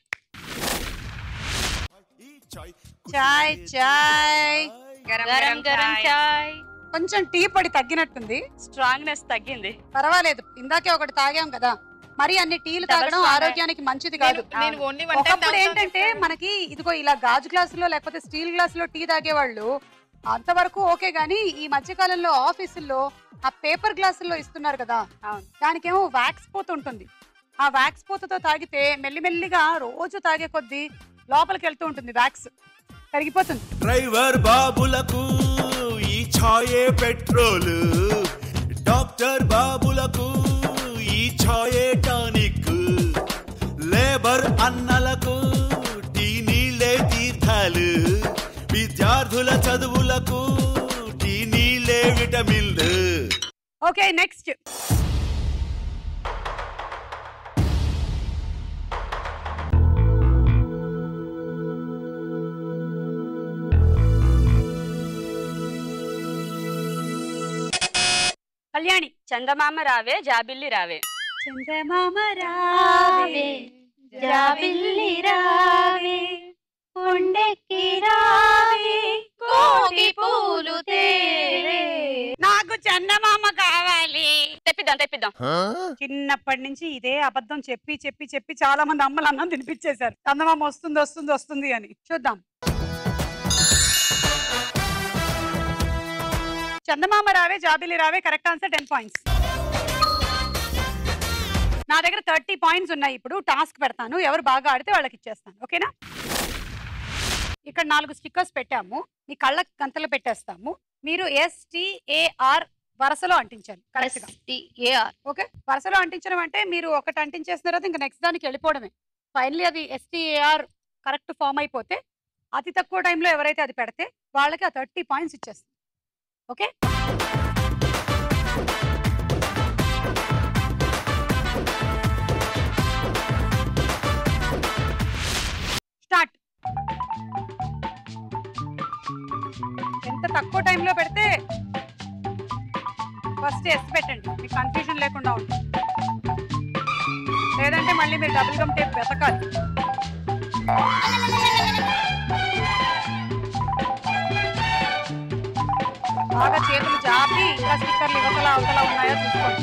చాయ్ చాయ్ గరం గరం గరం చాయ్ కొంచెం టీ పొడి తగ్గినట్టుంది స్ట్రాంగ్నెస్ తగ్గింది పర్వాలేదు ఇందాకే ఒకటి తాగాం కదా మరి అన్ని టీలు Double తాగడం strong. ఆరోగ్యానికి మంచిది కాదు నేను- నేను ఓన్లీ వన్ టైం ఒకప్పుడు ఏంటంటే మనకి ఇదిగో ఇలా గాజు గ్లాసులో లేకపోతే స్టీల్ గ్లాసులో టీ తాగేవాళ్ళు అంతవరకు ఓకే గానీ ఈ మధ్య కాలంలో ఆఫీసుల్లో ఆ పేపర్ గ్లాసుల్లో ఇస్తున్నారు కదా అవును. దానికేమో వ్యాక్స్ పూత ఉంటుంది ఆ వ్యాక్స్ పూతతో తాగితే మెల్లిమెల్లిగా రోజు తాగే కొద్దీ లోపలికి వెళ్తూ ఉంటుంది వ్యాక్స్ కరిగిపోతుంది డ్రైవర్ బాబులకు ఈ ఛాయే పెట్రోల్ డాక్టర్ బాబులకు ఈ ఛాయే టానిక్ లేబర్ అన్నలకు టీ నీళ్ళే తీర్థాలు విద్యార్థుల చదువులకు టీ నీళ్ళే విటమిన్లు ఓకే నెక్స్ట్ కళ్యాణి చందమామ రావే జాబిల్లి రావే చందమామ రావే, జాబిల్లి రావే, కొండెక్కి రావే, కోటి పూలు తేవే. నాకు చందమామ కావాలి తెప్పిద్దాం తెప్పిద్దాం చిన్నప్పటి నుంచి ఇదే అబద్ధం చెప్పి చెప్పి చెప్పి చాలా మంది అమ్మలు అన్నం తినిపించేశారు చందమామ వస్తుంది వస్తుంది వస్తుంది అని చూద్దాం చందమామ రావే జాబిలి రావే కరెక్ట్ ఆన్సర్ టెన్ పాయింట్స్ నా దగ్గర థర్టీ పాయింట్స్ ఉన్నాయి ఇప్పుడు టాస్క్ పెడతాను ఎవరు బాగా ఆడితే వాళ్ళకి ఇచ్చేస్తాను ఓకేనా ఇక్కడ నాలుగు స్టిక్కర్స్ పెట్టాము మీ కళ్ళ గంతలు పెట్టేస్తాము మీరు ఎస్టిఏఆర్ వరసలో అంటించాలి కరెక్ట్ గా STAR. ఓకే వరుసలో అంటించడం అంటే మీరు ఒకటి అంటించేసిన తర్వాత ఇంకా నెక్స్ట్ దానికి వెళ్ళిపోవడమే ఫైనలీ అది ఎస్టీఏఆర్ కరెక్ట్ ఫామ్ అయిపోతే అతి తక్కువ టైంలో ఎవరైతే అది పెడితే వాళ్ళకి ఆ థర్టీ పాయింట్స్ ఇచ్చేస్తుంది ఓకే స్టార్ట్ ఎంత తక్కువ టైంలో పెడితే ఫస్ట్ ఎస్ పెట్టండి మీకు కన్ఫ్యూజన్ లేకుండా ఉంటుంది లేదంటే మళ్ళీ మీరు డబుల్ గమ్ టేప్ వెతకాలి బాగా చేతులు జాపి ఇంకా స్టిక్కర్లు ఇవతల అవతల ఉన్నాయో చూసుకోండి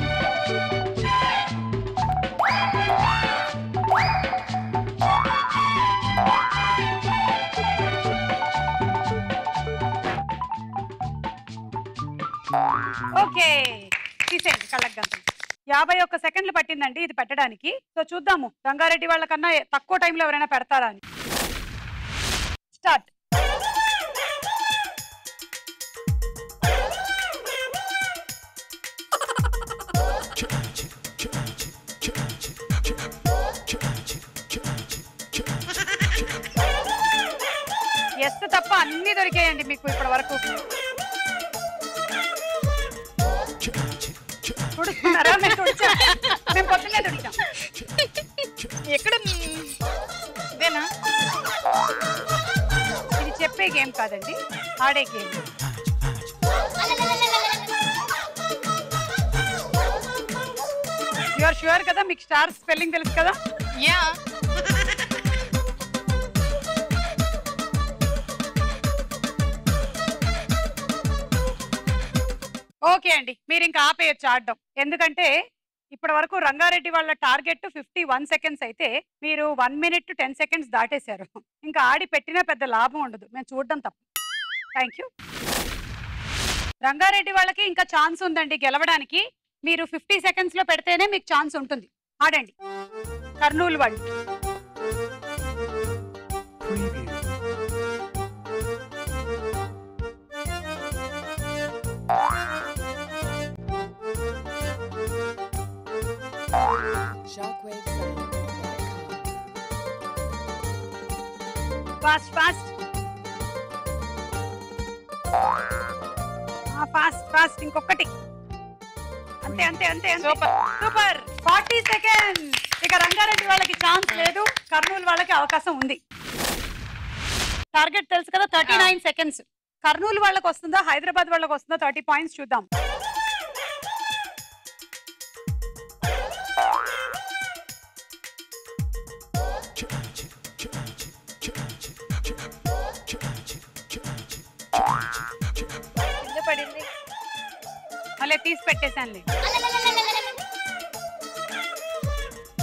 ఓకే తీసేయండి కళ్ళకి గంటలు యాభై ఒక్క సెకండ్లు పట్టిందండి ఇది పెట్టడానికి సో చూద్దాము రంగారెడ్డి వాళ్ళకన్నా తక్కువ టైంలో ఎవరైనా పెడతారా అని స్టార్ట్ ఎస్ తప్ప అన్ని దొరికాయండి మీకు ఇప్పటి వరకు తుడుచుకున్నారా మేము తుడిచాం మేము పొద్దున్నే తుడిచాం ఎక్కడ ఇదేనా ఇది చెప్పే గేమ్ కాదండి ఆడే గేమ్ యూఆర్ షూర్ కదా మీకు స్టార్ స్పెల్లింగ్ తెలుసు కదా యా ఓకే అండి మీరు ఇంకా ఆపేయచ్చు ఆడడం ఎందుకంటే ఇప్పటి వరకు రంగారెడ్డి వాళ్ళ టార్గెట్ ఫిఫ్టీ వన్ సెకండ్స్ అయితే మీరు వన్ మినిట్ టెన్ సెకండ్స్ దాటేశారు ఇంకా ఆడి పెట్టినా పెద్ద లాభం ఉండదు మేము చూడడం తప్పు థ్యాంక్ యూ రంగారెడ్డి వాళ్ళకి ఇంకా ఛాన్స్ ఉందండి గెలవడానికి మీరు ఫిఫ్టీ సెకండ్స్ లో పెడితేనే మీకు ఛాన్స్ ఉంటుంది ఆడండి కర్నూలు వాళ్ళు ఫాస్ట్ ఫాస్ట్ ఫాస్ట్ ఫాస్ట్ ఇంకొకటి అంతే అంతే అంతే సూపర్ సూపర్ ఫార్టీ సెకండ్ ఇక రంగారెడ్డి వాళ్ళకి ఛాన్స్ లేదు కర్నూలు వాళ్ళకి అవకాశం ఉంది టార్గెట్ తెలుసు కదా థర్టీ నైన్ సెకండ్స్ కర్నూలు వాళ్ళకి వస్తుందా హైదరాబాద్ వాళ్ళకి వస్తుందా థర్టీ పాయింట్స్ చూద్దాం కింద పడింది మళ్ళీ తీసి పెట్టేశానులే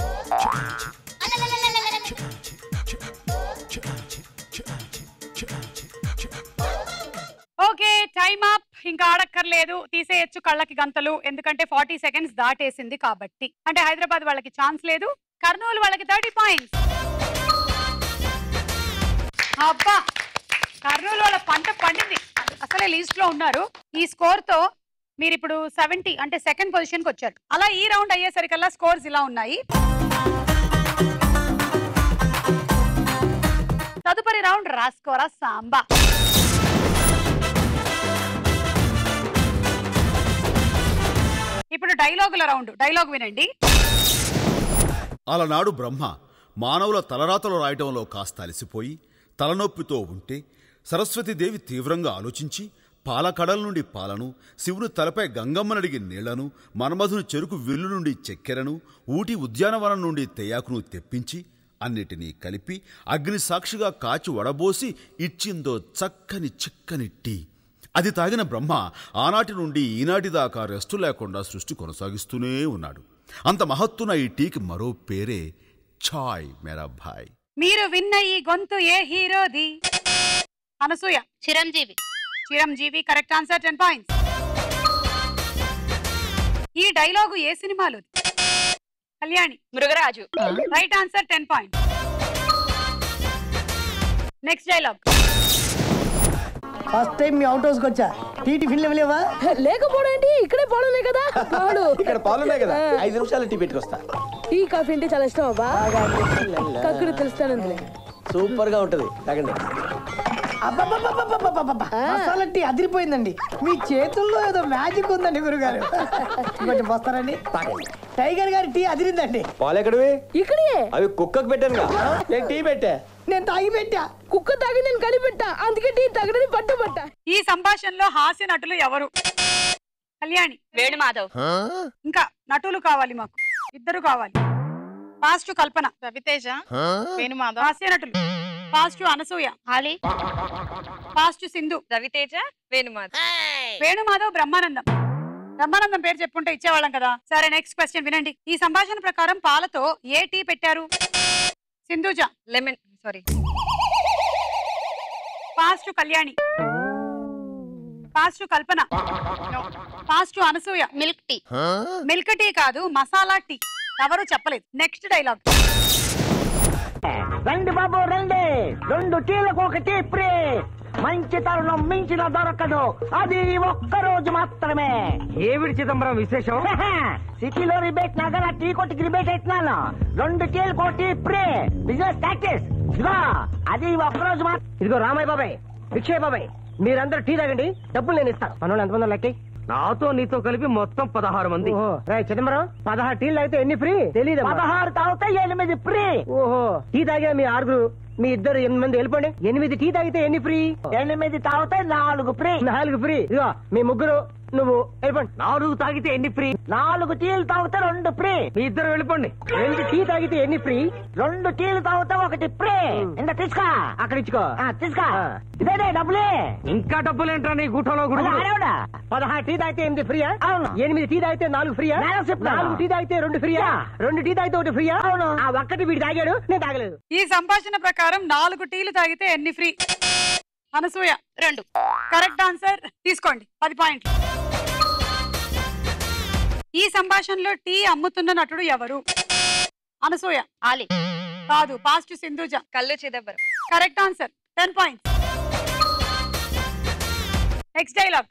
ఓకే టైమ్ అప్ ఇంకా ఆడక్కర్లేదు తీసేయచ్చు కళ్ళకి గంతలు ఎందుకంటే ఫార్టీ సెకండ్స్ దాటేసింది కాబట్టి అంటే హైదరాబాద్ వాళ్ళకి ఛాన్స్ లేదు కర్నూలు వాళ్ళకి థర్టీ పాయింట్స్ అబ్బా కర్నూలు వాళ్ళ పంట పండింది అసలే లీస్ట్ లో ఉన్నారు ఈ స్కోర్ తో మీరు ఇప్పుడు సెవెంటీ అంటే సెకండ్ పొజిషన్ కి వచ్చారు అలా ఈ రౌండ్ అయ్యేసరికల్లా స్కోర్స్ ఇలా ఉన్నాయి తదుపరి రౌండ్ రాసుకోరా సాంబా ఇప్పుడు డైలాగుల రౌండ్ డైలాగ్ వినండి అలనాడు బ్రహ్మ మానవుల తలరాతలు రాయటంలో కాస్త అలసిపోయి తలనొప్పితో ఉంటే సరస్వతీదేవి తీవ్రంగా ఆలోచించి పాలకడల నుండి పాలను శివుని తలపై గంగమ్మనడిగి నీళ్లను మన్మధుని చెరుకు విల్లు నుండి చక్కెరను ఊటి ఉద్యానవనం నుండి తెయాకును తెప్పించి అన్నిటినీ కలిపి అగ్ని సాక్షిగా కాచి వడబోసి ఇచ్చిందో చక్కని చిక్కని టీ అది తాగిన బ్రహ్మ ఆనాటి నుండి ఈనాటి దాకా రెస్టు లేకుండా సృష్టి కొనసాగిస్తూనే ఉన్నాడు అంత మహత్తున ఈ టీకి మరో పేరే ఛాయ్ మేరా భాయ్ మీరు విన్న ఈ గొంతు ఏ హీరోది Anasuya Chiranjeevi Chiranjeevi correct answer ten points ఈ డైలాగు ఏ సినిమాలో Kalyani Mrugaraju right answer ten points next dialogue first time మీ అవుట్ హౌస్కి వచ్చా టీ టిఫిన్ లేవలేవా లేకపోవడం ఏంటి ఇక్కడే పాడున్నాయి కదా పాడు ఇక్కడ పాలున్నాయి కదా ఐదు నిమిషాలు టీ పెట్టుకొస్తా టీ కాఫీ అంటే చాలా ఇష్టం అబ్బా కక్కుడు తెలుస్తాను సూపర్ గా ఉంటది తాగండి అబ్బబ్బబ్బబ్బబ్బబ్బబ్బబ్బ. మసాలా టీ అదిరిపోయిందండి మీ చేతుల్లో ఏదో మ్యాజిక్ ఉందండి గురుగారు కొంచెం వస్తారండి తాగండి టైగర్ గారి టీ అదిరిందండి పాలెక్కడివి ఇక్కడే అవి కుక్కకు పెట్టాను నేను టీ పెట్టా నేను తాగి పెట్టా కుక్క తాగి నేను కలిపెట్టా అందుకే టీ తాగడని పట్టుబట్టా ఈ సంభాషణలో హాస్య నటులు ఎవరు కళ్యాణి వేణుమాధవ్ ఇంకా నటులు కావాలి మాకు ఇద్దరు కావాలి ఫాస్ట్ కల్పన రవితేజ వేణుమాధవ్ హాస్య నటులు ఫాస్ట్ అనసూయ ఆలి ఫాస్ట్ సింధు రవితేజ వేణుమాధవ్ వేణుమాధవ్ బ్రహ్మానందం బ్రహ్మానందం పేరు చెప్పుంటే ఇచ్చేవాళ్ళం కదా సరే నెక్స్ట్ క్వశ్చన్ వినండి ఈ సంభాషణ ప్రకారం పాలతో ఏ టీ పెట్టారు Sindhuja lemon sorry fast Kalyani fast Kalpana fast Anasuya milk tea milk tea కాదు మసాలా టీ ఎవరు చెప్పలేదు నెక్స్ట్ డైలాగ్ రండి బాబు రండి రెండు టీలకు ఒక టీ ఫ్రీ మంచి తరుణం మించిన దొరకదు అది ఒక్క రోజు మాత్రమే ఏమిడి చిదంబరం విశేషం సిటీలో రిబేట్ నగర టీ కొట్టుకి రిబేట్ ఎత్తున్నాను రెండు టీలకు టీ ఫ్రీ బిజినెస్ టాక్టిస్ ఇదిగో అది ఒక్క రోజు మాత్రం ఇదిగో రామయ్య బాబాయ్ విక్షయ్ బాబాయ్ మీరందరూ టీ తాగండి డబ్బులు నేను ఇస్తాను మనోళ్ళు ఎంతమంది లెక్క నాతో నీతో కలిపి మొత్తం పదహారు మంది చిదంబరం పదహారు టీలు తాగితే ఎన్ని ఫ్రీ తెలియదు పదహారు తాగితే ఎనిమిది ఫ్రీ ఓహో టీ తాగే మీ ఆరుగురు మీ ఇద్దరు ఎనిమిది మంది వెళ్ళిపోండి ఎనిమిది టీ తాగితే ఎన్ని ఫ్రీ ఎనిమిది తాగితే నాలుగు ఫ్రీ నాలుగు ఫ్రీ ఇదిగో మీ ముగ్గురు నువ్వు వెళ్ళిపోండి నాలుగు తాగితే ఎన్ని ఫ్రీ నాలుగు టీలు తాగితే రెండు ఫ్రీ మీ ఇద్దరు వెళ్ళిపోండి రెండు టీ తాగితే ఎన్ని ఫ్రీ రెండు టీలు తాగితే ఒకటి ఫ్రీ ఇంత తీసుకో అక్కడ ఇచ్చుకో తీసుకో ఇదే డబ్బులే ఇంకా డబ్బులు ఏంట్రా నీ గుట్టలో పదహారు టీ తాగితే ఎనిమిది ఫ్రీయా అవును ఎనిమిది టీ తాగితే నాలుగు ఫ్రీయా నాలుగు టీ తాగితే రెండు ఫ్రీయా రెండు టీ తాగితే ఒకటి ఫ్రీయా అవును ఆ ఒక్కటి వీడు తాగాడు నేను తాగలేదు ఈ సంభాషణ ప్రకారం నాలుగు టీలు తాగితే ఎన్ని ఫ్రీ అనసూయ రెండు కరెక్ట్ ఆన్సర్ తీసుకోండి పది పాయింట్లు ఈ సంభాషణలో టీ అమ్ముతున్న నటుడు ఎవరు అనసూయ ఆలి కాదు పాస్ట్ సింధుజ కళ్ళు Chidambaram correct answer ten points next dialogue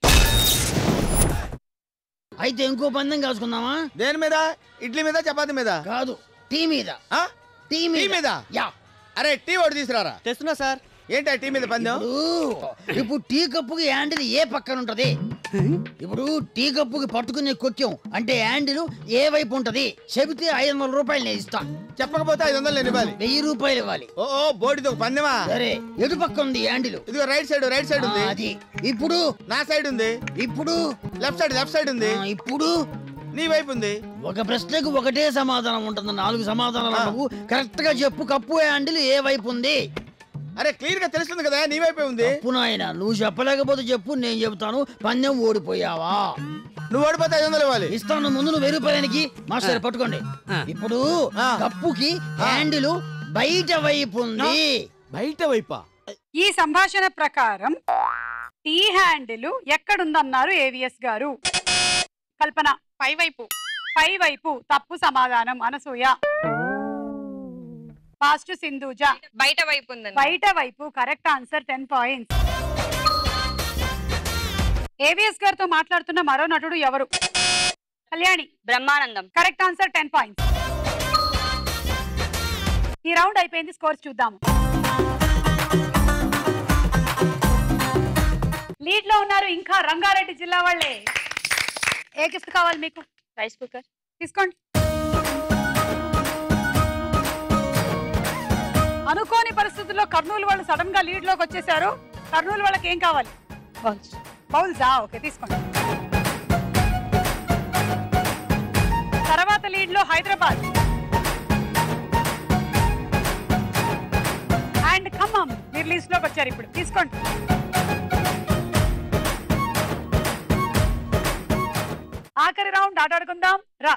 అయితే ఇంకో పందెం కాసుకుందామా దేని మీద ఇడ్లీ మీద చపాతి మీద కాదు టీ మీద ఆ? టీ టీ మీద మీద యా అరే టీ ఒకటి తీసుకురారా తెస్తున్నా సార్ ఏంటి ఆ టీ మీద పందెం ఇప్పుడు ఇప్పుడు టీ కప్పుకి హ్యాండిల్ ఏ పక్కన ఉంటది ఇప్పుడు టీ కప్పుకి పట్టుకునే కొక్యం అంటే హ్యాండిల్ ఏ వైపు ఉంటది చెబితే ఐదు వందల రూపాయలు నేను ఇస్తా చెప్పకపోతే ఐదు వందలు నేను ఇవ్వాలి వెయ్యి రూపాయలు ఇవ్వాలి ఓ ఓ బోడిది ఒక పందెమా సరే ఎటు పక్క ఉంది హ్యాండిల్ ఇదిగో రైట్ సైడ్ రైట్ సైడ్ ఉంది అది ఇప్పుడు నా సైడ్ ఉంది ఇప్పుడు లెఫ్ట్ సైడ్ లెఫ్ట్ సైడ్ ఉంది ఆ, ఇప్పుడు నీ వైపు ఉంది ఒక ప్రశ్నకు ఒకటే సమాధానం ఉంటుంది నాలుగు సమాధానాలు నువ్వు కరెక్ట్ గా చెప్పు కప్పు హ్యాండిల్ ఏ వైపు ఉంది అరే క్లియర్ గా తెలుస్తుంది కదా నీ వైపే ఉంది తప్పు నాయన నువ్వు చెప్పలేకపోతే చెప్పు నేను చెబుతాను పందెం ఓడిపోయావా నువ్వు ఓడిపోతే ఐదు వందలు ఇవ్వాలి ఇస్తాను ముందు నువ్వు వెయ్యి రూపాయలకి మాస్టర్ పట్టుకోండి ఇప్పుడు కప్పుకి హ్యాండిల్ బయట వైపు ఉంది బయట వైపా ఈ సంభాషణ ప్రకారం టీ హ్యాండిల్ ఎక్కడుందన్నారు ఏవిఎస్ గారు కల్పన పై వైపు పై వైపు తప్పు సమాధానం అనసూయ ఫాస్ట్ సింధూజ బయట వైపు ఉందండి బయట వైపు correct answer ten points AVS గారితో మాట్లాడుతున్న మరో నటుడు ఎవరు Kalyani Brahmanandam correct answer ten points ఈ రౌండ్ అయిపోయింది స్కోర్స్ చూద్దాము లీడ్ లో ఉన్నారు ఇంకా రంగారెడ్డి జిల్లా వాళ్ళే ఏ గిఫ్ట్ కావాలి మీకు రైస్ కుక్కర్ తీసుకోండి అనుకోని పరిస్థితుల్లో కర్నూలు వాళ్ళు సడన్ గా లీడ్ లోకి వచ్చేసారు కర్నూలు వాళ్ళకి ఏం కావాలి బౌల్సా ఓకే తీసుకోండి తర్వాత లీడ్ లో హైదరాబాద్ అండ్ ఖమ్మం మీరు లీస్ట్ లోకి వచ్చారు ఇప్పుడు తీసుకోండి ఆఖరి రౌండ్ ఆటాడుకుందాం రా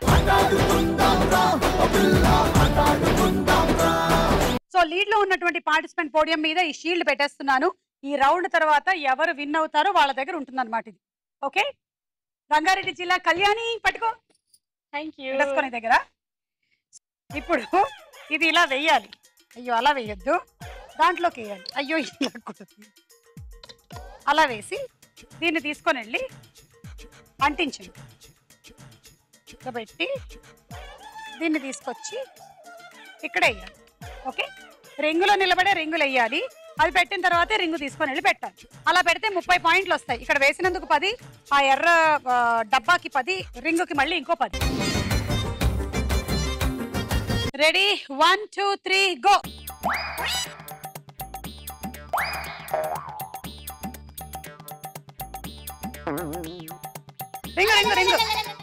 సో లీడ్ లో ఉన్నటువంటి పార్టిసిపెంట్ పోడియం మీద ఈ షీల్డ్ పెట్టేస్తున్నాను ఈ రౌండ్ తర్వాత ఎవరు విన్ అవుతారో వాళ్ళ దగ్గర ఉంటుందన్నమాట ఇది ఓకే రంగారెడ్డి జిల్లా కళ్యాణి పట్టుకో థ్యాంక్ యూ పెట్టేసుకొని దగ్గర ఇప్పుడు ఇది ఇలా వెయ్యాలి అయ్యో అలా వేయొద్దు దాంట్లోకి వేయాలి అయ్యో ఇలా కుడుతుంది. అలా వేసి దీన్ని తీసుకొని వెళ్ళి అంటించండి ఇక్కడ పెట్టి దీన్ని తీసుకొచ్చి ఇక్కడ వేయాలి ఓకే రింగులో నిలబడే రింగులు వేయాలి అది పెట్టిన తర్వాత రింగు తీసుకొని వెళ్ళి పెట్టాలి అలా పెడితే ముప్పై పాయింట్లు వస్తాయి ఇక్కడ వేసినందుకు పది ఆ ఎర్ర ఆ, డబ్బాకి పది రింగుకి మళ్ళీ ఇంకో పది ready one two three go ring ring ring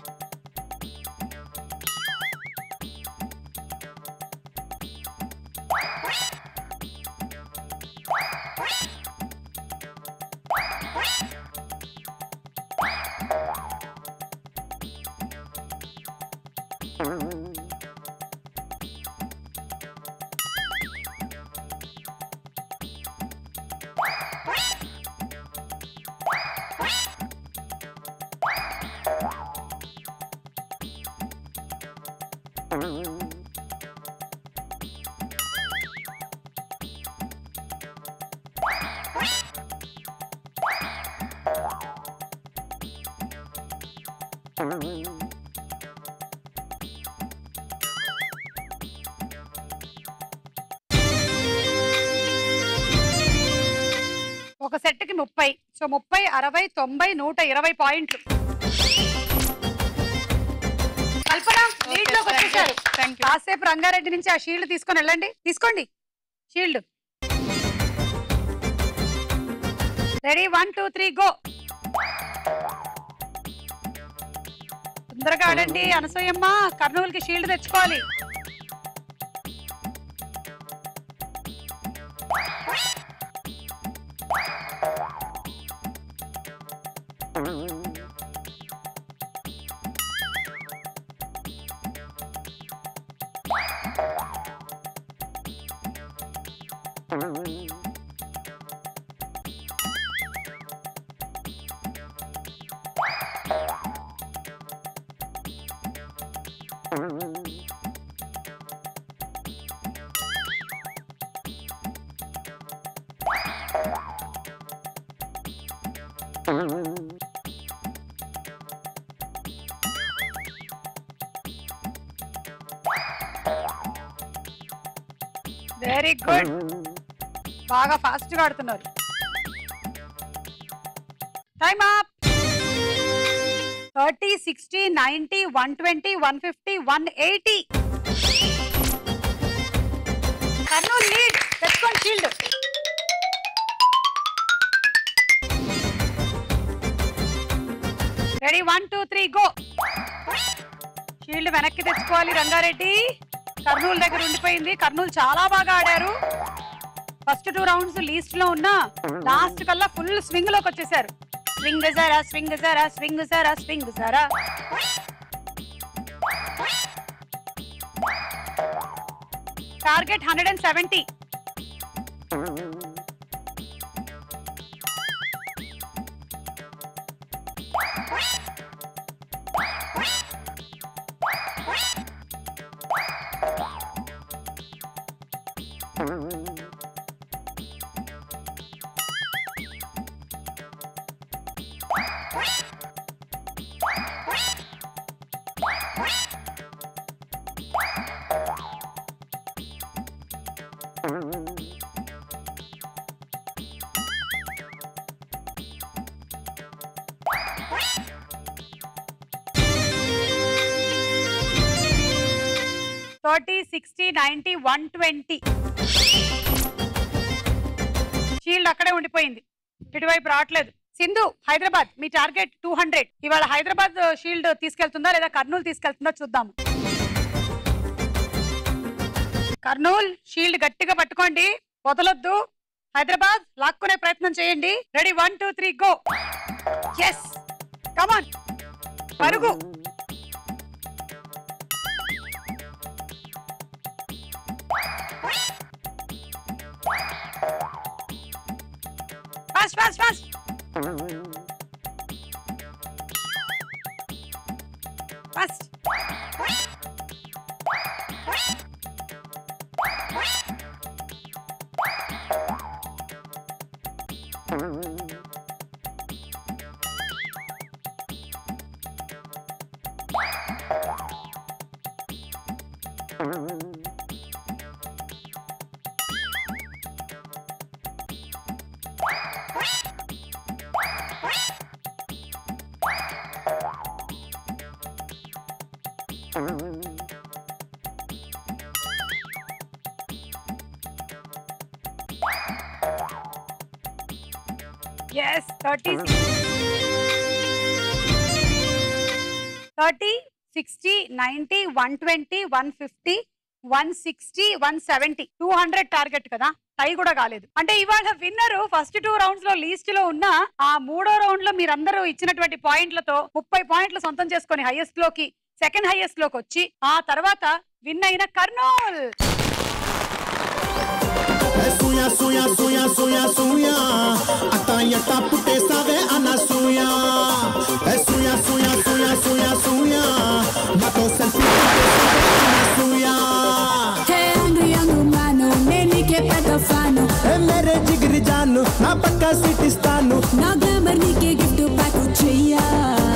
ఒక సెట్ కి ముప్పై సో ముప్పై అరవై తొంభై నూట ఇరవై పాయింట్లు కల్పన లీడ్ లోకి వచ్చేసారు కాసేపు రంగారెడ్డి నుంచి ఆ షీల్డ్ తీసుకొని వెళ్ళండి తీసుకోండి shield ready one two three go తొందరగా ఆడండి అనసూయమ్మ కర్నూలుకి షీల్డ్ తెచ్చుకోవాలి వెరీ గుడ్ బాగా ఫాస్ట్ గా ఆడుతున్నారు time up thirty sixty ninety one twenty one fifty one eighty Kurnool lead తెచ్చుకోండి shield ready one two three go shield వెనక్కి తెచ్చుకోవాలి రంగారెడ్డి కర్నూలు దగ్గర ఉండిపోయింది కర్నూలు చాలా బాగా ఆడారు ఫస్ట్ టూ రౌండ్స్ లీస్ట్ లో ఉన్న లాస్ట్ కల్లా ఫుల్ స్వింగ్ లోకి వచ్చేసారు స్వింగ్ జరా స్వింగ్ జరా స్వింగ్ జరా స్వింగ్ జరా target hundred and seventy thirty sixty ninety one twenty shield అక్కడే ఉండిపోయింది ఇటువైపు రావట్లేదు సింధు హైదరాబాద్ మీ టార్గెట్ టూ హండ్రెడ్ ఇవాళ హైదరాబాద్ షీల్డ్ తీసుకెళ్తుందా లేదా కర్నూలు తీసుకెళ్తుందా చూద్దాం కర్నూలు షీల్డ్ గట్టిగా పట్టుకోండి వదలొద్దు హైదరాబాద్ లాక్కునే ప్రయత్నం చేయండి ready one two three go yes come on పరుగు fast fast fast fast yes thirty thirty sixty ninety one twenty one fifty one sixty one seventy two hundred target కదా టై కూడా కాలేదు అంటే ఇవాళ విన్నర్ ఫస్ట్ టూ రౌండ్స్ లో లీస్ట్ లో ఉన్న ఆ మూడో రౌండ్ లో మీరందరూ ఇచ్చినటువంటి పాయింట్లతో ముప్పై పాయింట్లు సొంతం చేసుకొని హైయెస్ట్ లోకి సెకండ్ హైయెస్ట్ లోకి వచ్చి ఆ తర్వాత విన్ అయిన కర్నూల్ సూయా సూయా సూయా సూయా సూయా అట్ట ఎట్ట పుట్టేస్తావే అన్న సూయా ఏ సూయా సూయా సూయా సూయా సూయా నాతో సెల్ఫీ సూయా ఏ మేరే జిగిరి జాను నా పక్క సీట్ ఇస్తాను నా గ్లామర్ నీకే గిఫ్ట్ ప్యాక్ చెయ్యా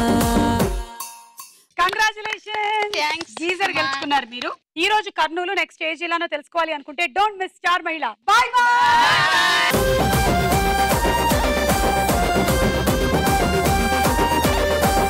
కంగ్రాచులేషన్ గీజర్ గెలుచుకున్నారు మీరు ఈ రోజు కర్నూలు నెక్స్ట్ స్టేజ్ ఎలానో తెలుసుకోవాలి అనుకుంటే డోంట్ మిస్ స్టార్ మహిళ బాయ్ బాయ్